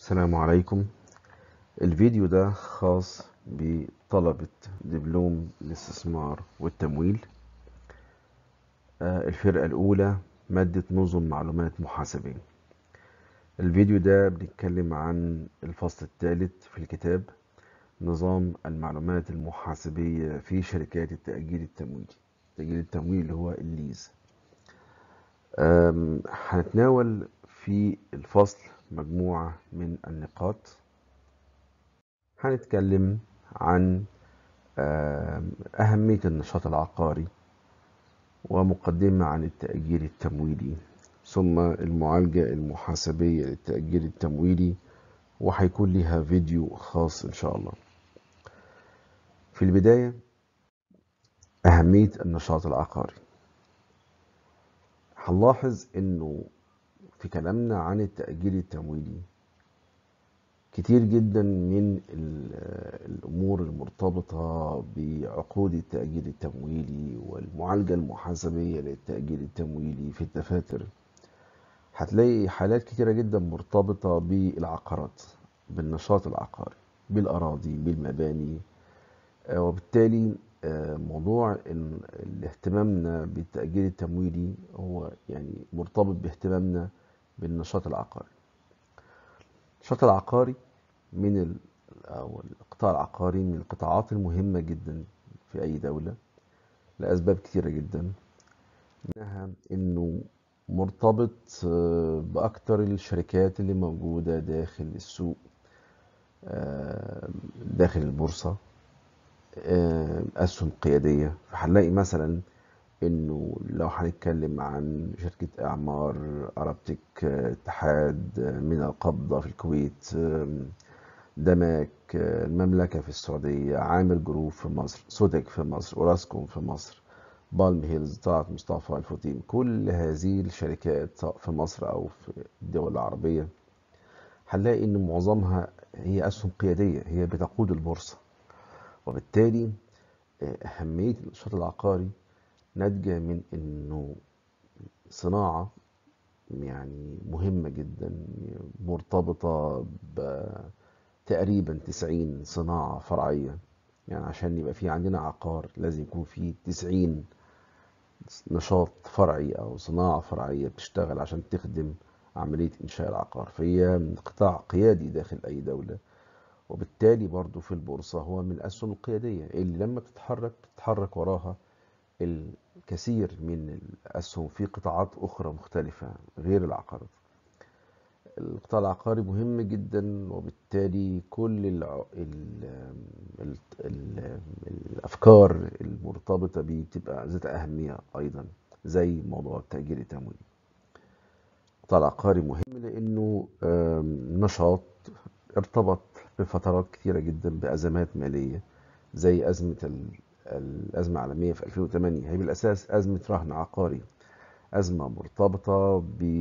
السلام عليكم الفيديو ده خاص بطلبة دبلوم الاستثمار والتمويل آه، الفرقة الأولى مادة نظم معلومات محاسبية الفيديو ده بنتكلم عن الفصل الثالث في الكتاب نظام المعلومات المحاسبية في شركات التأجير التمويلي التأجير التمويلي اللي هو الليز آم، هنتناول في الفصل مجموعة من النقاط هنتكلم عن آم، أهمية النشاط العقاري ومقدمة عن التأجير التمويلي ثم المعالجة المحاسبية للتأجير التمويلي وهيكون لها فيديو خاص إن شاء الله في البداية أهمية النشاط العقاري هنلاحظ إنه في كلامنا عن التأجير التمويلي كتير جدا من ال- الأمور المرتبطة بعقود التأجير التمويلي والمعالجة المحاسبية للتأجير التمويلي في الدفاتر هتلاقي حالات كتيرة جدا مرتبطة بالعقارات بالنشاط العقاري بالأراضي بالمباني آه، وبالتالي آه، موضوع إن اهتمامنا بالتأجير التمويلي هو يعني مرتبط باهتمامنا بالنشاط العقاري النشاط العقاري من ال... أو القطاع العقاري من القطاعات المهمة جدا في أي دولة لأسباب كثيرة جدا منها إنه مرتبط آه، بأكتر الشركات اللي موجودة داخل السوق آه، داخل البورصة آه، أسهم قيادية فهنلاقي مثلا إنه لو هنتكلم عن شركة إعمار أرابتك آه، اتحاد آه، من القبضة في الكويت آم، دماك آه، المملكة في السعودية عامر جروب في مصر سودك في مصر أوراسكوم في مصر بالم هيلز طلعت مصطفى الفوتيم كل هذه الشركات سواء في مصر أو في الدول العربية هنلاقي إن معظمها هي أسهم قيادية هي بتقود البورصة وبالتالي آه، أهمية النشاط العقاري ناتجة من إنه صناعة يعني مهمة جدا مرتبطة بتقريبا 90 صناعة فرعية يعني عشان يبقى في عندنا عقار لازم يكون في 90 نشاط فرعي أو صناعة فرعية بتشتغل عشان تخدم عملية إنشاء العقار فهي قطاع قيادي داخل أي دولة وبالتالي برضو في البورصة هو من الأسهم القيادية اللي لما بتتحرك بتتحرك وراها الكثير من الأسهم في قطاعات أخرى مختلفة غير العقارات القطاع العقاري مهم جدا وبالتالي كل الع... ال... ال... ال... الأفكار المرتبطة بيه بتبقى ذات أهمية أيضا زي موضوع التأجير التمويلي القطاع العقاري مهم لأنه آم، نشاط ارتبط بفترات كثيرة جدا بأزمات مالية زي أزمة ال- الأزمة العالمية في 2008 هي بالأساس أزمة رهن عقاري أزمة مرتبطة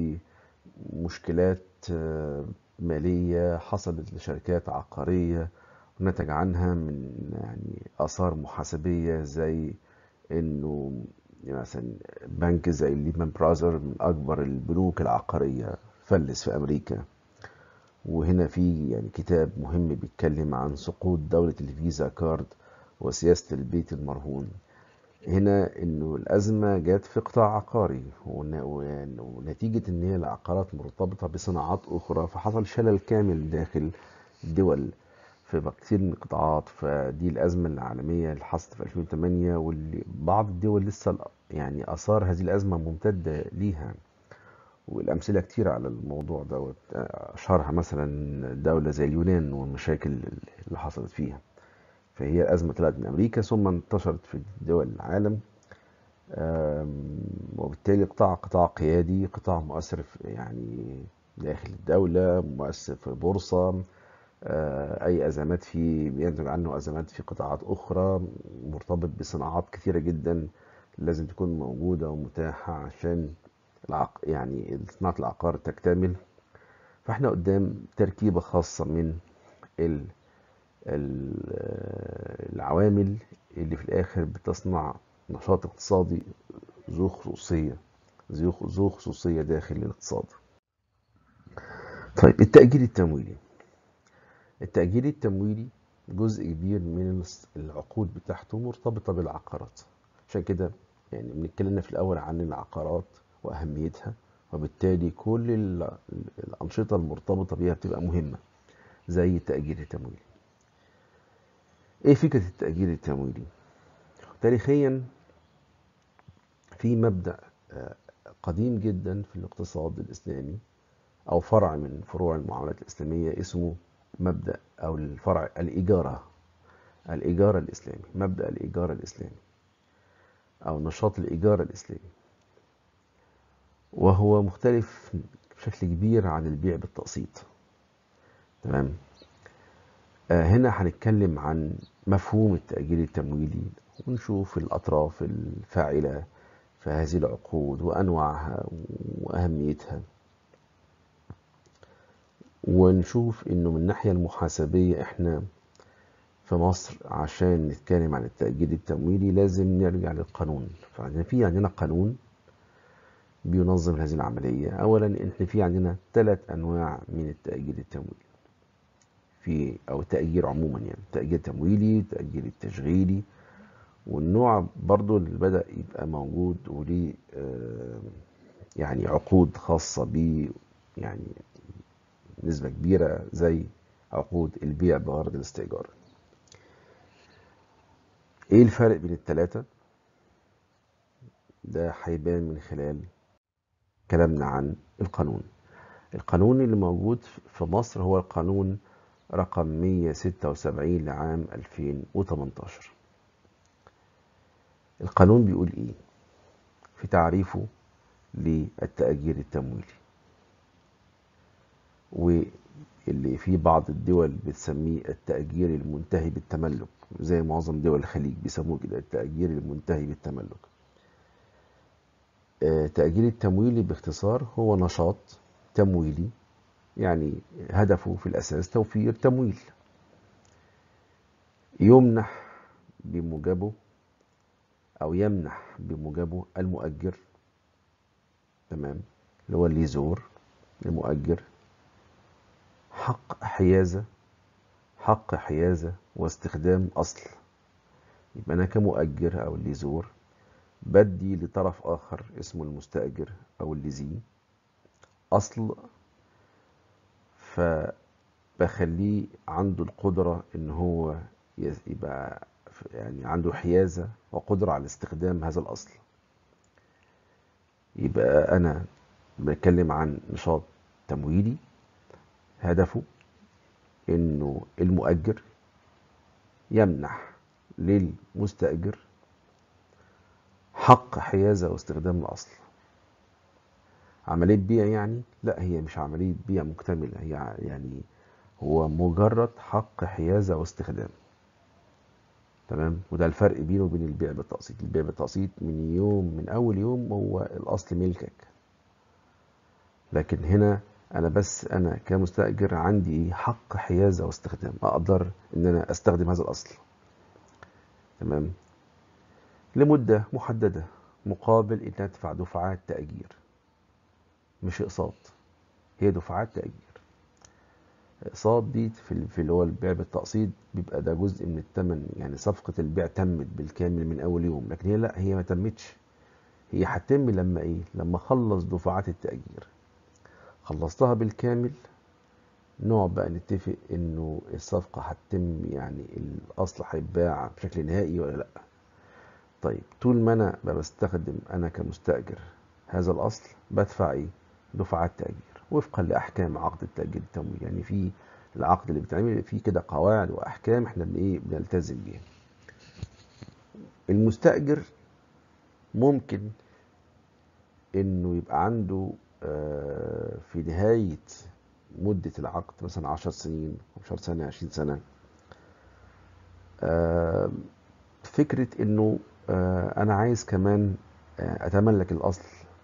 بمشكلات آه، مالية حصلت لشركات عقارية ونتج عنها من يعني آثار محاسبية زي إنه مثلا بنك زي ليمان براذر من أكبر البنوك العقارية فلس في أمريكا وهنا في يعني كتاب مهم بيتكلم عن سقوط دولة الفيزا كارد وسياسة البيت المرهون هنا انه الازمه جت في قطاع عقاري ون- ون- ونتيجه ان هي العقارات مرتبطه بصناعات اخرى فحصل شلل كامل داخل الدول في كثير من القطاعات فدي الازمه العالميه اللي حصلت في 2008 واللي بعض الدول لسه ال- يعني اثار هذه الازمه ممتده ليها والامثله كتير على الموضوع دوت اشهرها مثلا دوله زي اليونان والمشاكل اللي حصلت فيها فهي أزمة طلعت من أمريكا ثم انتشرت في دول العالم آم، وبالتالي قطاع قطاع قيادي قطاع مؤثر في يعني داخل الدولة مؤثر في البورصة آه، أي أزمات فيه بينتج عنه أزمات في قطاعات أخرى مرتبط بصناعات كثيرة جدا لازم تكون موجودة ومتاحة عشان العق... يعني صناعة العقار تكتمل فاحنا قدام تركيبة خاصة من ال... ال- العوامل اللي في الآخر بتصنع نشاط اقتصادي ذو خصوصية ذو ذو خصوصية داخل الاقتصاد طيب التأجير التمويلي التأجير التمويلي جزء كبير من العقود بتاعته مرتبطة بالعقارات عشان كده يعني بنتكلمنا في الأول عن العقارات وأهميتها وبالتالي كل الأنشطة المرتبطة بيها بتبقى مهمة زي التأجير التمويلي ايه فكرة التأجير التمويلي تاريخيا في مبدأ آه، قديم جدا في الاقتصاد الإسلامي أو فرع من فروع المعاملات الإسلامية اسمه مبدأ أو الفرع الإيجارة الإيجار الإسلامي مبدأ الإيجار الإسلامي أو نشاط الإيجار الإسلامي وهو مختلف بشكل كبير عن البيع بالتقسيط تمام آه هنا هنتكلم عن مفهوم التأجير التمويلي ونشوف الأطراف الفاعلة في هذه العقود وأنواعها وأهميتها ونشوف إنه من الناحية المحاسبية إحنا في مصر عشان نتكلم عن التأجير التمويلي لازم نرجع للقانون فعندنا في عندنا قانون بينظم هذه العملية أولا إحنا في عندنا ثلاث أنواع من التأجير التمويلي في أو التأجير عموما يعني تأجير تمويلي تأجير التشغيلي والنوع برضو اللي بدأ يبقى موجود وليه آه، يعني عقود خاصة بيه يعني نسبة كبيرة زي عقود البيع بغرض الاستئجار ايه الفرق بين التلاتة ده هيبان من خلال كلامنا عن القانون القانون اللي موجود في مصر هو القانون رقم 176 لعام 2018 القانون بيقول ايه في تعريفه للتأجير التمويلي واللي في بعض الدول بتسميه التأجير المنتهي بالتملك زي معظم دول الخليج بيسموه كده التأجير المنتهي بالتملك التأجير آه، التمويلي باختصار هو نشاط تمويلي يعني هدفه في الأساس توفير تمويل يمنح بموجبه أو يمنح بموجبه المؤجر تمام اللي هو اللي يزور المؤجر حق حيازة حق حيازة واستخدام أصل يبقى أنا كمؤجر أو اللي يزور بدي لطرف آخر اسمه المستأجر أو الليزين أصل فبخليه عنده القدرة إن هو يبقى يعني عنده حيازة وقدرة على استخدام هذا الأصل يبقى أنا بتكلم عن نشاط تمويلي هدفه إنه المؤجر يمنح للمستأجر حق حيازة واستخدام الأصل عملية بيع يعني لا هي مش عملية بيع مكتملة هي يعني هو مجرد حق حيازة واستخدام تمام وده الفرق بينه وبين البيع بالتقسيط البيع بالتقسيط من يوم من اول يوم هو الاصل ملكك لكن هنا انا بس انا كمستاجر عندي حق حيازه واستخدام اقدر ان انا استخدم هذا الاصل تمام لمده محدده مقابل ان ادفع دفعات تاجير مش اقساط هي دفعات تاجير اقساط دي في في اللي هو البيع بالتقسيط بيبقى ده جزء من الثمن يعني صفقه البيع تمت بالكامل من اول يوم لكن هي لا هي ما تمتش هي هتتم لما ايه لما اخلص دفعات التاجير خلصتها بالكامل نقعد بقى نتفق انه الصفقه هتتم يعني الاصل هيتباع بشكل نهائي ولا لا طيب طول ما انا بستخدم انا كمستاجر هذا الاصل بدفع ايه دفعات تاجير وفقا لاحكام عقد التاجير التمويل يعني في العقد اللي بيتعمل فيه كده قواعد واحكام احنا بايه بنلتزم بيها المستاجر ممكن انه يبقى عنده آه، في نهايه مده العقد مثلا 10 سنين 15 سنه 20 سنه آه، فكره انه آه، انا عايز كمان اتملك الاصل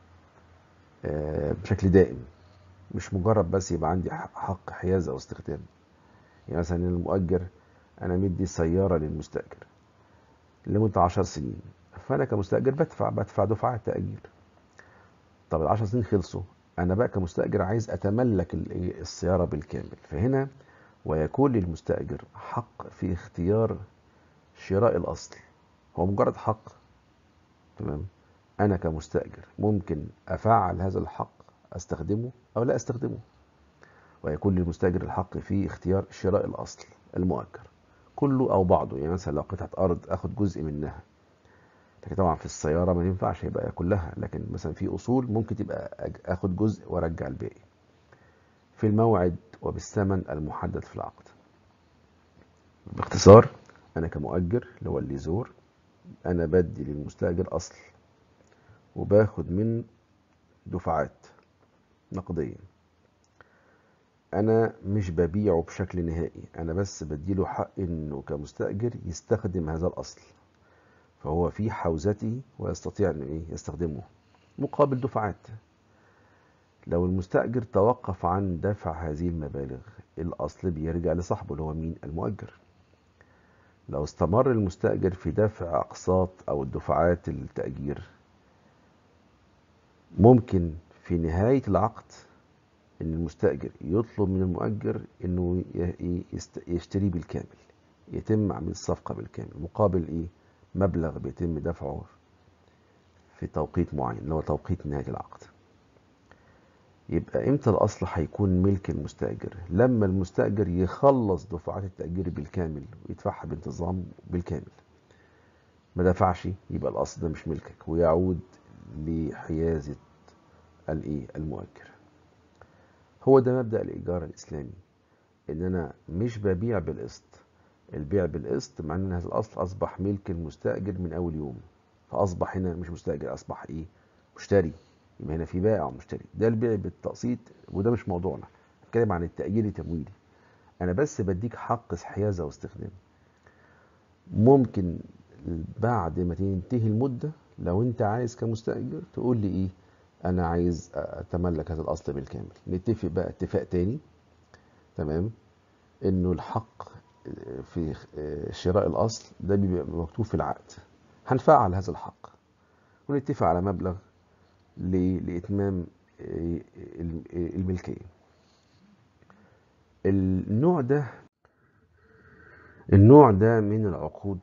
بشكل دائم مش مجرد بس يبقى عندي حق حيازة أو استخدام يعني مثلا المؤجر أنا مدي سيارة للمستأجر لمدة عشر سنين فأنا كمستأجر بدفع بدفع دفعات تأجير طب العشر سنين خلصوا أنا بقى كمستأجر عايز أتملك السيارة بالكامل فهنا ويكون للمستأجر حق في اختيار شراء الأصل هو مجرد حق تمام أنا كمستأجر ممكن أفعل هذا الحق أستخدمه أو لا أستخدمه ويكون للمستأجر الحق في اختيار شراء الأصل المؤجر كله أو بعضه يعني مثلا لو قطعة أرض أخد جزء منها لكن طبعا في السيارة ما ينفعش يبقى كلها لكن مثلا في أصول ممكن تبقى أخد جزء وأرجع الباقي في الموعد وبالثمن المحدد في العقد باختصار أنا كمؤجر اللي هو الليزور أنا بدي للمستأجر أصل وباخد من دفعات نقدية أنا مش ببيعه بشكل نهائي أنا بس بديله حق إنه كمستأجر يستخدم هذا الأصل فهو في حوزته ويستطيع إنه إيه يستخدمه مقابل دفعات لو المستأجر توقف عن دفع هذه المبالغ الأصل بيرجع لصاحبه اللي هو مين المؤجر لو استمر المستأجر في دفع أقساط أو الدفعات التأجير ممكن في نهاية العقد إن المستأجر يطلب من المؤجر إنه يشتري بالكامل يتم عمل الصفقة بالكامل مقابل إيه مبلغ بيتم دفعه في توقيت معين اللي هو توقيت نهاية العقد يبقى امتى الاصل هيكون ملك المستاجر لما المستاجر يخلص دفعات التاجير بالكامل ويدفعها بانتظام بالكامل ما دفعش يبقى الاصل ده مش ملكك ويعود لحيازه الايه المؤجر هو ده مبدا الايجار الاسلامي ان انا مش ببيع بالقسط البيع بالقسط مع ان هذا الاصل اصبح ملك المستاجر من اول يوم فاصبح هنا مش مستاجر اصبح ايه مشتري يبقى هنا في بائع ومشتري ده البيع بالتقسيط وده مش موضوعنا بتكلم عن التأجير التمويلي انا بس بديك حق حيازة واستخدام ممكن بعد ما تنتهي المدة لو انت عايز كمستأجر تقول لي ايه انا عايز اتملك هذا الاصل بالكامل نتفق بقى اتفاق تاني تمام انه الحق في شراء الاصل ده بيبقى مكتوب في العقد هنفعل هذا الحق ونتفق على مبلغ لإتمام الملكية النوع ده النوع ده من العقود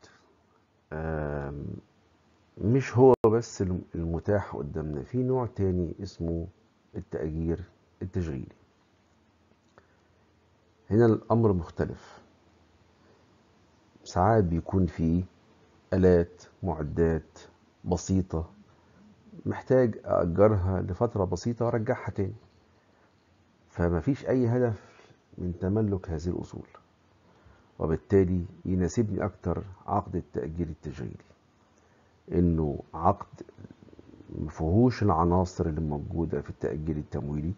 مش هو بس المتاح قدامنا في نوع تاني اسمه التأجير التشغيلي هنا الأمر مختلف ساعات بيكون فيه آلات معدات بسيطة محتاج أأجرها لفترة بسيطة وأرجعها تاني فما فيش أي هدف من تملك هذه الأصول وبالتالي يناسبني أكتر عقد التأجير التشغيلي إنه عقد مفيهوش العناصر اللي موجودة في التأجير التمويلي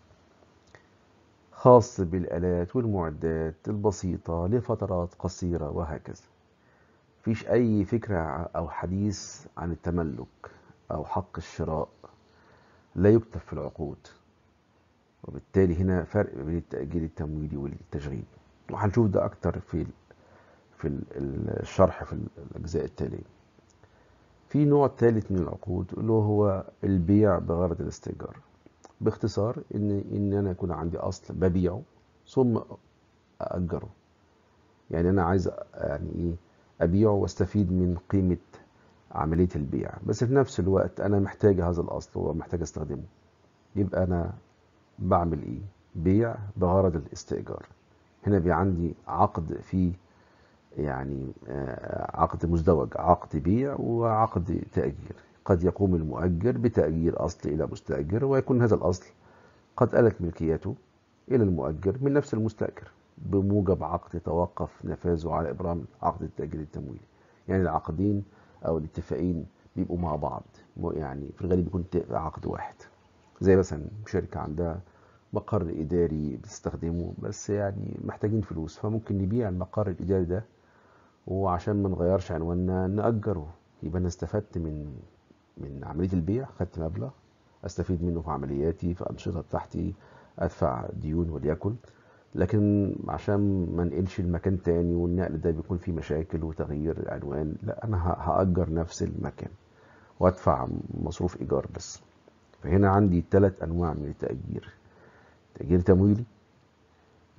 خاص بالآلات والمعدات البسيطة لفترات قصيرة وهكذا مفيش أي فكرة أو حديث عن التملك أو حق الشراء لا يكتب في العقود وبالتالي هنا فرق بين التأجير التمويلي والتشغيلي وهنشوف ده أكتر في في الشرح في الأجزاء التالية في نوع ثالث من العقود اللي هو البيع بغرض الاستئجار باختصار ان ان انا يكون عندي اصل ببيعه ثم ااجره يعني انا عايز يعني ايه ابيعه واستفيد من قيمه عملية البيع بس في نفس الوقت أنا محتاج هذا الأصل ومحتاج أستخدمه يبقى أنا بعمل إيه؟ بيع بغرض الاستئجار هنا بي عندي عقد فيه يعني عقد مزدوج عقد بيع وعقد تأجير قد يقوم المؤجر بتأجير أصل إلى مستأجر ويكون هذا الأصل قد آلت ملكيته إلى المؤجر من نفس المستأجر بموجب عقد توقف نفاذه على إبرام عقد التأجير التمويلي يعني العقدين او الاتفاقين بيبقوا مع بعض يعني في الغالب بيكون عقد واحد زي مثلا شركة عندها مقر إداري بتستخدمه بس يعني محتاجين فلوس فممكن نبيع المقر الإداري ده وعشان ما نغيرش عنواننا نأجره يبقى أنا استفدت من من عملية البيع خدت مبلغ أستفيد منه في عملياتي في أنشطة بتاعتي أدفع ديون وليكن لكن عشان ما نقلش المكان تاني والنقل ده بيكون فيه مشاكل وتغيير العنوان لا انا هأجر نفس المكان وادفع مصروف ايجار بس فهنا عندي ثلاث انواع من التأجير تأجير تمويلي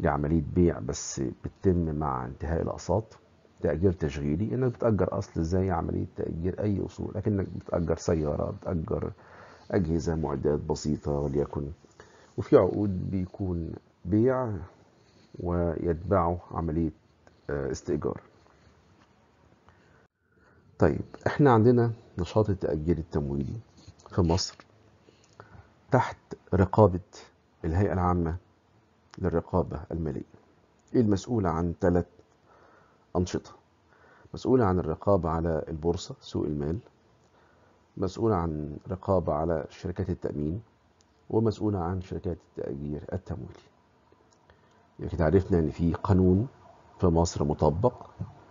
لعملية بيع بس بتتم مع انتهاء الأقساط تأجير تشغيلي إنك بتأجر أصل زي عملية تأجير أي أصول لكنك بتأجر سيارة بتأجر أجهزة معدات بسيطة وليكن وفي عقود بيكون بيع ويتبعه عملية استئجار طيب احنا عندنا نشاط التأجير التمويلي في مصر تحت رقابة الهيئة العامة للرقابة المالية المسؤولة عن ثلاث أنشطة مسؤولة عن الرقابة على البورصة سوق المال مسؤولة عن رقابة على شركات التأمين ومسؤولة عن شركات التأجير التمويلي يعني كده عرفنا ان في قانون في مصر مطبق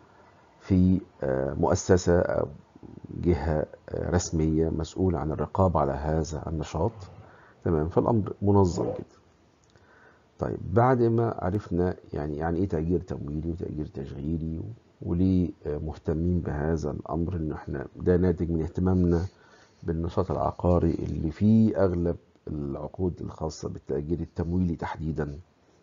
في مؤسسة أو جهة رسمية مسؤولة عن الرقابة على هذا النشاط تمام فالأمر منظم جدا طيب بعد ما عرفنا يعني يعني ايه تأجير تمويلي وتأجير تشغيلي وليه مهتمين بهذا الأمر إن احنا ده ناتج من اهتمامنا بالنشاط العقاري اللي فيه أغلب العقود الخاصة بالتأجير التمويلي تحديدا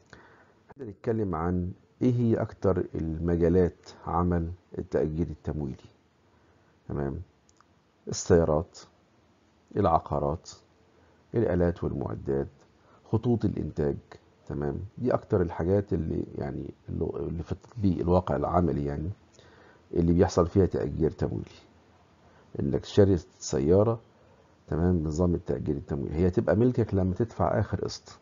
نتكلم عن ايه هي اكتر المجالات عمل التأجير التمويلي تمام السيارات العقارات الآلات والمعدات خطوط الإنتاج تمام دي أكتر الحاجات اللي يعني اللي في التطبيق الواقع العملي يعني اللي بيحصل فيها تأجير تمويلي إنك تشتري سيارة تمام نظام التأجير التمويلي هي تبقى ملكك لما تدفع آخر قسط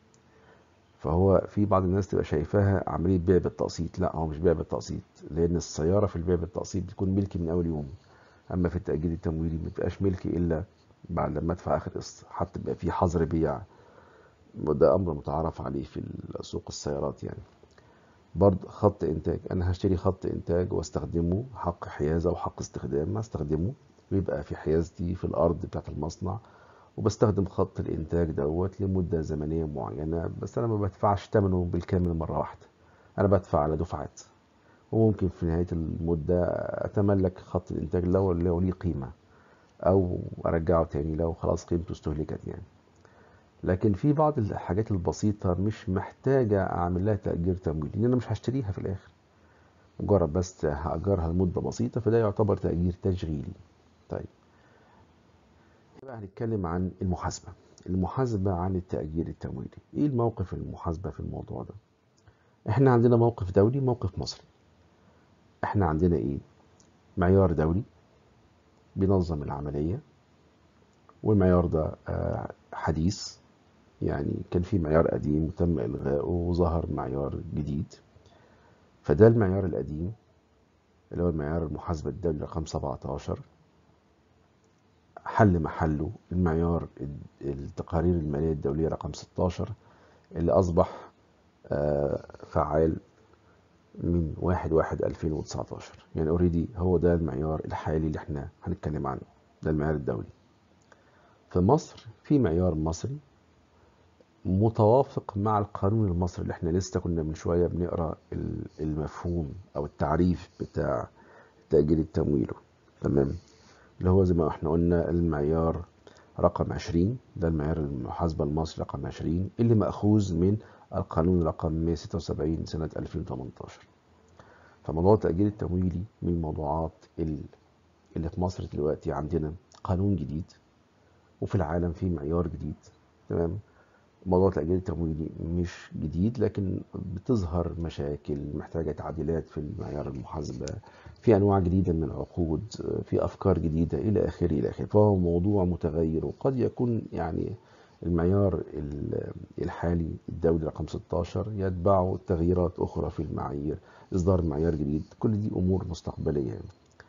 فهو في بعض الناس تبقى شايفاها عملية بيع بالتقسيط لا هو مش بيع بالتقسيط لأن السيارة في البيع بالتقسيط بتكون ملكي من أول يوم أما في التأجير التمويلي ما بتبقاش ملكي إلا بعد لما أدفع آخر قسط حتى بيبقى في حظر بيع وده أمر متعارف عليه في سوق السيارات يعني برضه خط إنتاج أنا هشتري خط إنتاج واستخدمه حق حيازة وحق استخدام استخدمه ويبقى في حيازتي في الأرض بتاعت المصنع وبستخدم خط الانتاج دوت لمده زمنيه معينه بس انا ما بدفعش ثمنه بالكامل مره واحده انا بدفع على دفعات وممكن في نهايه المده اتملك خط الانتاج لو لو ليه قيمه او ارجعه تاني لو خلاص قيمته استهلكت يعني لكن في بعض الحاجات البسيطه مش محتاجه اعمل لها تاجير تمويلي لان انا مش هشتريها في الاخر مجرد بس هاجرها لمده بسيطه فده يعتبر تاجير تشغيلي طيب بقى هنتكلم عن المحاسبة المحاسبة عن التأجير التمويلي ايه الموقف المحاسبة في الموضوع ده احنا عندنا موقف دولي موقف مصري احنا عندنا ايه معيار دولي بينظم العملية والمعيار ده حديث يعني كان في معيار قديم وتم إلغائه وظهر معيار جديد فده المعيار القديم اللي هو المعيار المحاسبة الدولي رقم 17 حل محله المعيار التقارير المالية الدولية رقم 16 اللي أصبح فعال من 1 1 2019 يعني اوريدي هو ده المعيار الحالي اللي احنا هنتكلم عنه ده المعيار الدولي في مصر في معيار مصري متوافق مع القانون المصري اللي احنا لسه كنا من شويه بنقرا المفهوم او التعريف بتاع تأجير التمويل تمام اللي هو زي ما احنا قلنا المعيار رقم 20 ده المعيار المحاسبة المصري رقم 20 اللي مأخوذ من القانون رقم 176 سنة 2018 فموضوع التأجير التمويلي من الموضوعات اللي في مصر دلوقتي عندنا قانون جديد وفي العالم في معيار جديد تمام موضوع التأجير التمويلي مش جديد لكن بتظهر مشاكل محتاجة تعديلات في المعيار المحاسبة في أنواع جديدة من العقود في أفكار جديدة إلى آخره إلى آخره فهو موضوع متغير وقد يكون يعني المعيار الحالي الدولي رقم 16 يتبعه تغييرات أخرى في المعايير إصدار معيار جديد كل دي أمور مستقبلية يعني.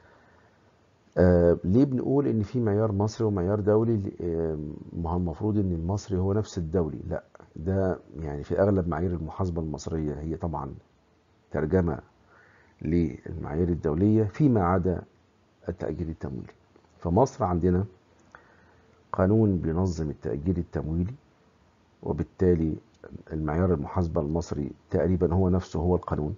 آه ليه بنقول ان في معيار مصري ومعيار دولي آه ما هو المفروض ان المصري هو نفس الدولي لا ده يعني في اغلب معايير المحاسبه المصريه هي طبعا ترجمه للمعايير الدوليه فيما عدا التاجير التمويلي فمصر عندنا قانون بينظم التاجير التمويلي وبالتالي المعيار المحاسبه المصري تقريبا هو نفسه هو القانون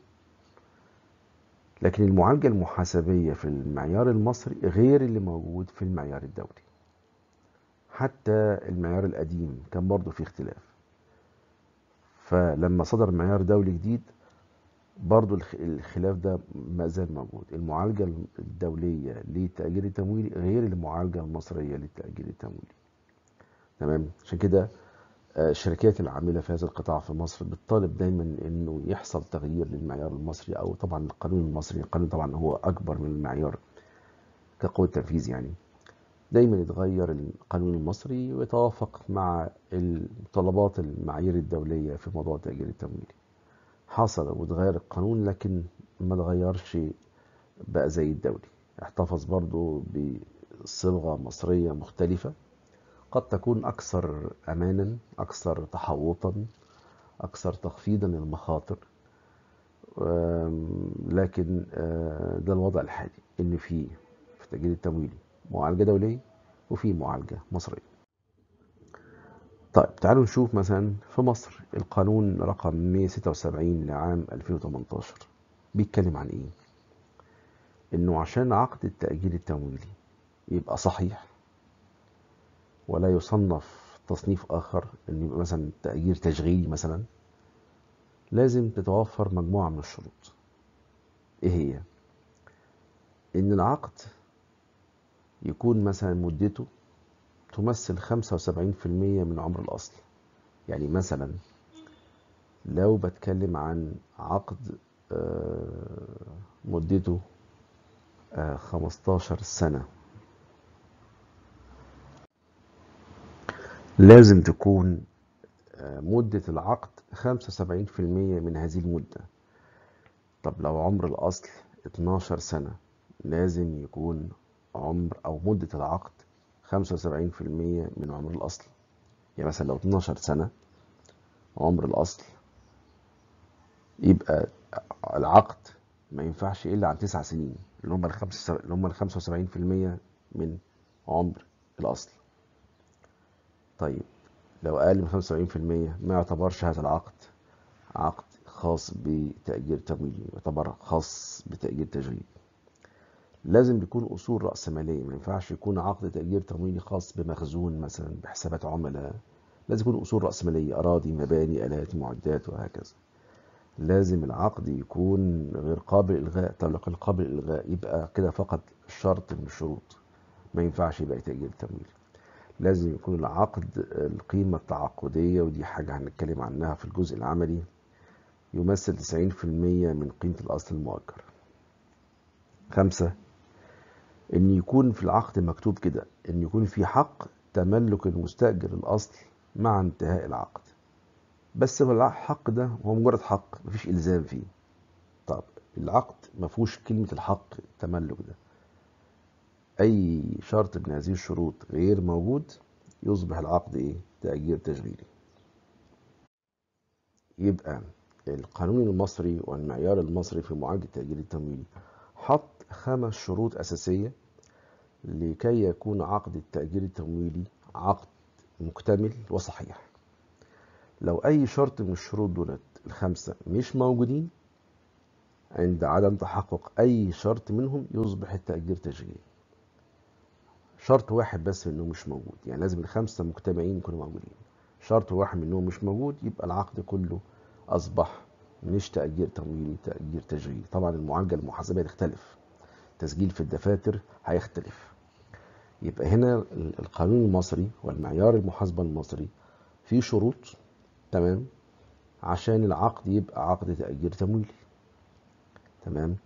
لكن المعالجة المحاسبية في المعيار المصري غير اللي موجود في المعيار الدولي حتى المعيار القديم كان برضه فيه اختلاف فلما صدر معيار دولي جديد برضو الخ- الخلاف ده ما زال موجود المعالجة الدولية للتأجير التمويلي غير المعالجة المصرية للتأجير التمويلي تمام عشان كده آه، الشركات العاملة في هذا القطاع في مصر بتطالب دايما انه يحصل تغيير للمعيار المصري او طبعا القانون المصري القانون طبعا هو اكبر من المعيار كقوة تنفيذ يعني دايما يتغير القانون المصري ويتوافق مع المتطلبات المعايير الدولية في موضوع التأجير التمويلي حصل وتغير القانون لكن ما تغيرش بقى زي الدولي احتفظ برضو بصبغة مصرية مختلفة قد تكون أكثر أمانا أكثر تحوطا أكثر تخفيضا للمخاطر أم، لكن آه، ده الوضع الحالي إن في في التأجير التمويلي معالجة دولية وفي معالجة مصرية طيب تعالوا نشوف مثلا في مصر القانون رقم 176 لعام 2018 بيتكلم عن ايه انه عشان عقد التأجير التمويلي يبقى صحيح ولا يصنف تصنيف اخر انه يبقى مثلا تأجير تشغيلي مثلا لازم تتوفر مجموعة من الشروط ايه هي ان العقد يكون مثلا مدته تمثل 75% من عمر الأصل يعني مثلا لو بتكلم عن عقد آه، مدته آه، 15 سنة لازم تكون آه، مدة العقد 75% من هذه المدة طب لو عمر الأصل 12 سنة لازم يكون عمر أو مدة العقد 75% من عمر الأصل يعني مثلا لو 12 سنة عمر الأصل يبقى العقد ما ينفعش إلا عن 9 سنين اللي هم الخمسة اللي هم ال 75% من عمر الأصل طيب لو أقل من 75% ما يعتبرش هذا العقد عقد خاص بتأجير تمويلي يعتبر خاص بتأجير تشغيلي لازم يكون اصول راسماليه ما ينفعش يكون عقد تاجير تمويلي خاص بمخزون مثلا بحسابات عملاء لازم يكون اصول راسماليه اراضي مباني الات معدات وهكذا لازم العقد يكون غير قابل للالغاء طب لو كان قابل للالغاء يبقى كده فقط شرط من الشروط ما ينفعش يبقى تاجير تمويلي لازم يكون العقد القيمه التعاقديه ودي حاجه هنتكلم عنها في الجزء العملي يمثل 90% من قيمه الاصل المؤجر خمسة ان يكون في العقد مكتوب كده ان يكون في حق تملك المستأجر الاصل مع انتهاء العقد بس الحق ده هو مجرد حق مفيش الزام فيه طب العقد مفهوش كلمة الحق التملك ده اي شرط من هذه الشروط غير موجود يصبح العقد ايه تأجير تشغيلي يبقى القانون المصري والمعيار المصري في معالجة التأجير التمويلي حط خمس شروط أساسية لكي يكون عقد التأجير التمويلي عقد مكتمل وصحيح لو أي شرط من الشروط دولت الخمسة مش موجودين عند عدم تحقق أي شرط منهم يصبح التأجير تشغيلي شرط واحد بس منهم مش موجود يعني لازم الخمسة مجتمعين يكونوا موجودين شرط واحد منهم مش موجود يبقى العقد كله أصبح مش تأجير تمويلي تأجير تشغيلي طبعا المعالجة المحاسبية تختلف تسجيل في الدفاتر هيختلف يبقى هنا القانون المصري والمعيار المحاسبة المصري فيه شروط تمام عشان العقد يبقى عقد تأجير تمويلي تمام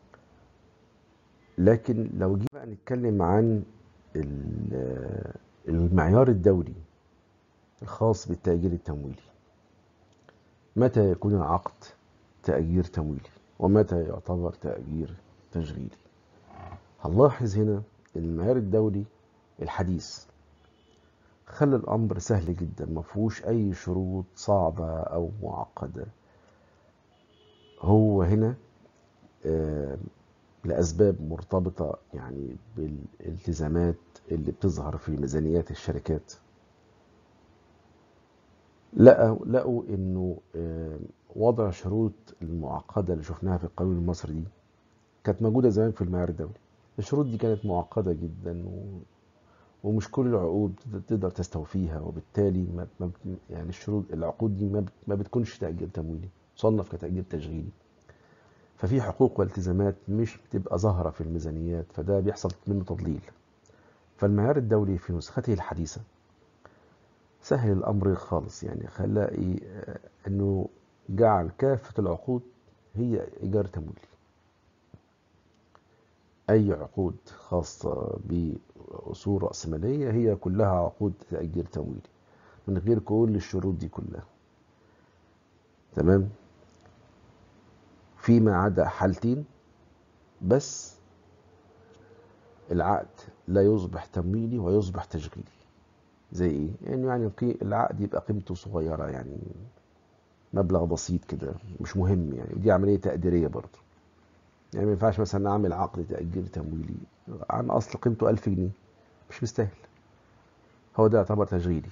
لكن لو جي بقى نتكلم عن ال- المعيار الدولي الخاص بالتأجير التمويلي متى يكون العقد تأجير تمويلي ومتى يعتبر تأجير تشغيلي هنلاحظ هنا ان المعيار الدولي الحديث خلى الامر سهل جدا ما فيهوش اي شروط صعبه او معقده هو هنا آه، لاسباب مرتبطه يعني بالالتزامات اللي بتظهر في ميزانيات الشركات لقوا لقوا انه آه، وضع شروط المعقده اللي شفناها في القانون المصري دي كانت موجوده زمان في المعيار الدولي الشروط دي كانت معقده جدا و... ومش كل العقود تقدر تستوفيها وبالتالي ما ما بت- يعني الشروط العقود دي ما بت- ما بتكونش تأجير تمويلي تصنف كتأجير تشغيلي ففي حقوق والتزامات مش بتبقى ظاهرة في الميزانيات فده بيحصل منه تضليل فالمعيار الدولي في نسخته الحديثة سهل الأمر خالص يعني خلى إيه آه، إنه جعل كافة العقود هي إيجار تمويلي أي عقود خاصة بأصول رأسمالية هي كلها عقود تأجير تمويلي من غير كل الشروط دي كلها تمام فيما عدا حالتين بس العقد لا يصبح تمويلي ويصبح تشغيلي زي ايه يعني يعني قي- العقد يبقى قيمته صغيرة يعني مبلغ بسيط كده مش مهم يعني دي عملية تقديرية برضه يعني ما ينفعش مثلا اعمل عقد تأجير تمويلي عن اصل قيمته 1000 جنيه مش مستاهل هو ده يعتبر تشغيلي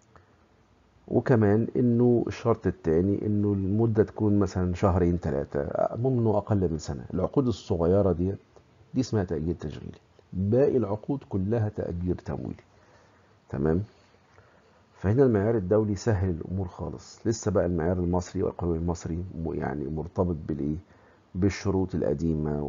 وكمان انه الشرط التاني انه المدة تكون مثلا شهرين ثلاثة ممنوع اقل من سنة العقود الصغيرة ديت دي اسمها تأجير تشغيلي باقي العقود كلها تأجير تمويلي تمام فهنا المعيار الدولي سهل الامور خالص لسه بقى المعيار المصري والقانون المصري م- يعني مرتبط بالايه بالشروط القديمة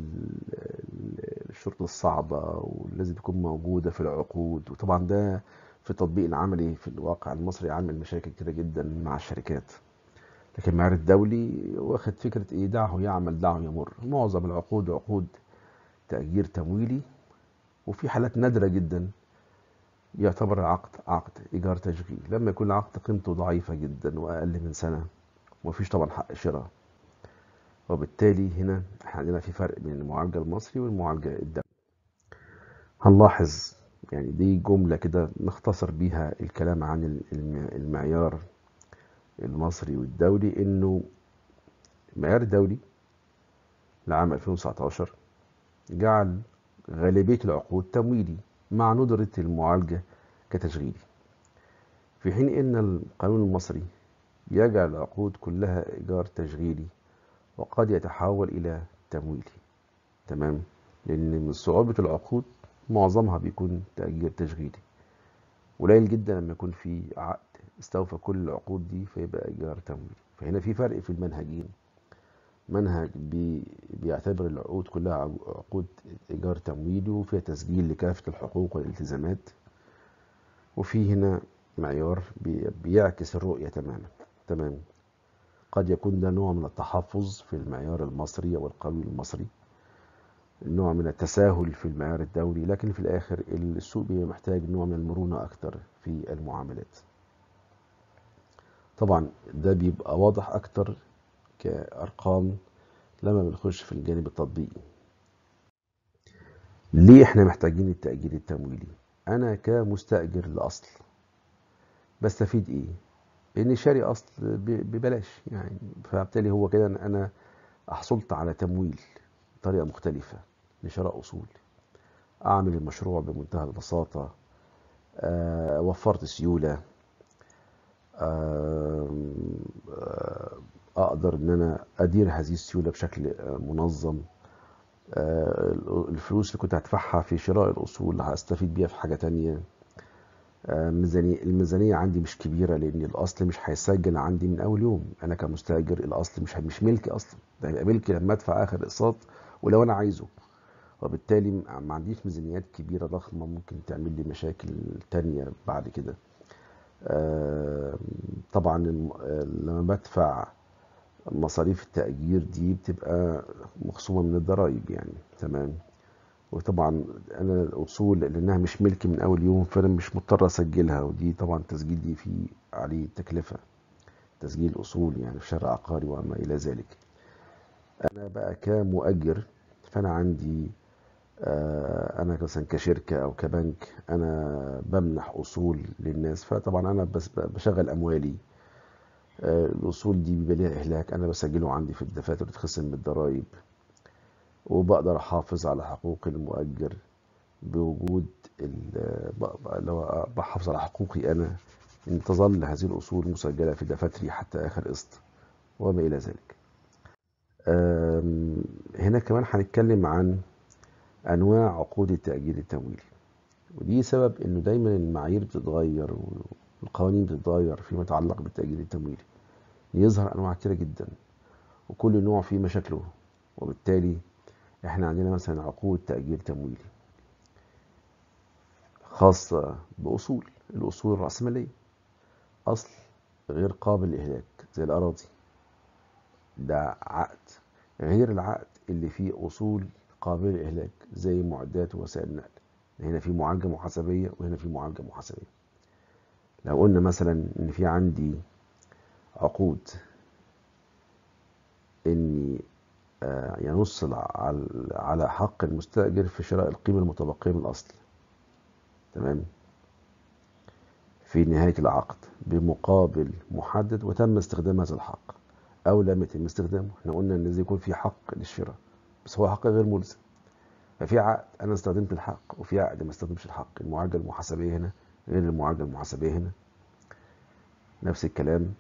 وبالشروط الصعبة واللي تكون موجودة في العقود وطبعا ده في التطبيق العملي في الواقع المصري عامل مشاكل كده جدا مع الشركات لكن المعيار الدولي واخد فكرة ايه دعه يعمل دعه يمر معظم العقود عقود تأجير تمويلي وفي حالات نادرة جدا يعتبر العقد عقد إيجار تشغيل لما يكون العقد قيمته ضعيفة جدا وأقل من سنة ومفيش طبعا حق شراء وبالتالي هنا احنا عندنا في فرق بين المعالجة المصري والمعالجة الدولية هنلاحظ يعني دي جملة كده نختصر بيها الكلام عن الم- المعيار المصري والدولي انه المعيار الدولي لعام 2019 جعل غالبية العقود تمويلي مع ندرة المعالجة كتشغيلي في حين ان القانون المصري يجعل العقود كلها ايجار تشغيلي وقد يتحول الى تمويلي تمام لان من صعوبة العقود معظمها بيكون تأجير تشغيلي قليل جدا لما يكون في عقد استوفى كل العقود دي فيبقى ايجار تمويلي فهنا في فرق في المنهجين منهج بي بيعتبر العقود كلها عقود ايجار تمويلي وفيها تسجيل لكافة الحقوق والالتزامات وفي هنا معيار بي بيعكس الرؤية تماما تمام قد يكون ده نوع من التحفظ في المعيار المصري او القانون المصري نوع من التساهل في المعيار الدولي لكن في الاخر السوق بيبقى محتاج نوع من المرونة اكتر في المعاملات طبعا ده بيبقى واضح اكتر كارقام لما بنخش في الجانب التطبيقي ليه احنا محتاجين التأجير التمويلي انا كمستأجر لاصل بستفيد ايه اني شاري اصل ب- ببلاش يعني فبالتالي هو كده انا حصلت على تمويل بطريقة مختلفة لشراء اصول اعمل المشروع بمنتهى البساطة آه، وفرت سيولة آم، آه، اقدر ان انا ادير هذه السيولة بشكل آه، منظم آه، الفلوس اللي كنت هدفعها في شراء الاصول هستفيد بيها في حاجة تانية آه، ميزانية الميزانية عندي مش كبيرة لأن الأصل مش هيسجل عندي من أول يوم أنا كمستأجر الأصل مش مش ملكي أصلا ده هيبقى ملكي لما أدفع آخر أقساط ولو أنا عايزه وبالتالي ما ما عنديش ميزانيات كبيرة ضخمة ممكن تعمل لي مشاكل تانية بعد كده آه، طبعا الم- آه، لما بدفع مصاريف التأجير دي بتبقى مخصومة من الضرائب يعني تمام وطبعا انا الاصول لانها مش ملكي من اول يوم فانا مش مضطر اسجلها ودي طبعا التسجيل دي فيه عليه تكلفة تسجيل اصول يعني في شرع عقاري وما الى ذلك انا بقى كمؤجر فانا عندي آه، انا مثلا كشركة او كبنك انا بمنح اصول للناس فطبعا انا بس بشغل اموالي آه، الاصول دي بيبقى ليها اهلاك انا بسجله عندي في الدفاتر بتخصم من الضرائب وبقدر احافظ على حقوق المؤجر بوجود ال- ب- اللي هو بحافظ على حقوقي انا ان تظل هذه الاصول مسجله في دفاتري حتى اخر قسط وما الى ذلك أم، هنا كمان هنتكلم عن انواع عقود التاجير التمويلي ودي سبب انه دايما المعايير بتتغير والقوانين بتتغير فيما يتعلق بالتأجير التمويلي يظهر انواع كتيرة جدا وكل نوع فيه مشاكله وبالتالي احنا عندنا مثلا عقود تأجير تمويلي خاصة بأصول الأصول الرأسمالية أصل غير قابل للإهلاك زي الأراضي ده عقد غير العقد اللي فيه أصول قابلة للإهلاك زي معدات ووسائل النقل هنا في معالجة محاسبية وهنا في معالجة محاسبية لو قلنا مثلا إن في عندي عقود إني ينص على حق المستأجر في شراء القيمة المتبقية من الأصل تمام في نهاية العقد بمقابل محدد وتم استخدام هذا الحق أو لم يتم استخدامه احنا قلنا إن لازم يكون في حق للشراء بس هو حق غير ملزم ففي عقد أنا استخدمت الحق وفي عقد ما استخدمش الحق المعالجة المحاسبية هنا غير المعالجة المحاسبية هنا نفس الكلام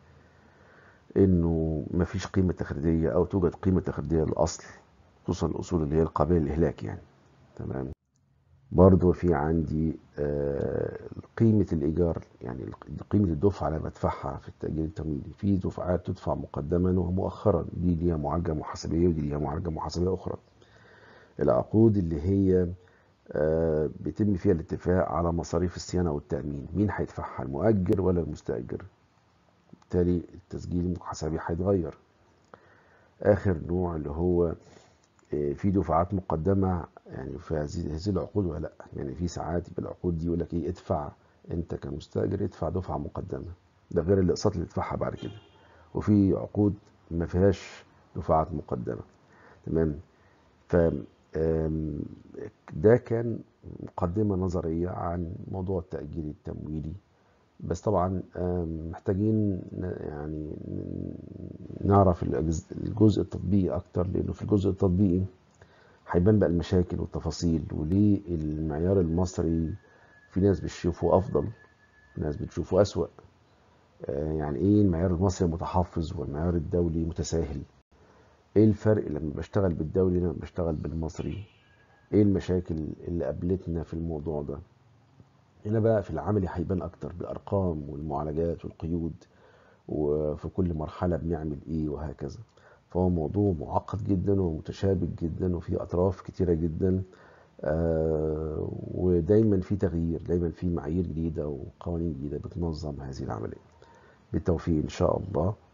انه مفيش قيمة تخريجية او توجد قيمة تخريجية للاصل خصوصا الاصول اللي هي القابلة للاهلاك يعني تمام برضو في عندي قيمة الإيجار يعني قيمة الدفعة اللي بدفعها في التأجير التمويلي في دفعات تدفع مقدما ومؤخرا دي ليها معالجة محاسبية ودي ليها معالجة محاسبية أخرى العقود اللي هي بيتم فيها الاتفاق على مصاريف الصيانة والتأمين مين هيدفعها المؤجر ولا المستأجر بالتالي التسجيل المحاسبي هيتغير آخر نوع اللي هو في دفعات مقدمه يعني في هذه هذه العقود ولا لا يعني في ساعات يبقى العقود دي يقول لك ايه ادفع انت كمستاجر ادفع دفعه مقدمه ده غير الاقساط اللي تدفعها بعد كده وفي عقود ما فيهاش دفعات مقدمه تمام ف ده كان مقدمه نظريه عن موضوع التاجير التمويلي بس طبعا محتاجين يعني نعرف الجزء التطبيقي اكتر لانه في الجزء التطبيقي هيبان بقى المشاكل والتفاصيل وليه المعيار المصري في ناس بتشوفه افضل ناس بتشوفه اسوأ يعني ايه المعيار المصري متحفظ والمعيار الدولي متساهل ايه الفرق لما بشتغل بالدولي لما بشتغل بالمصري ايه المشاكل اللي قابلتنا في الموضوع ده هنا بقى في العملي هيبان اكتر بالارقام والمعالجات والقيود وفي كل مرحله بنعمل ايه وهكذا فهو موضوع معقد جدا ومتشابك جدا وفيه اطراف كتيره جدا آه ودايما في تغيير دايما في معايير جديده وقوانين جديده بتنظم هذه العمليه بالتوفيق ان شاء الله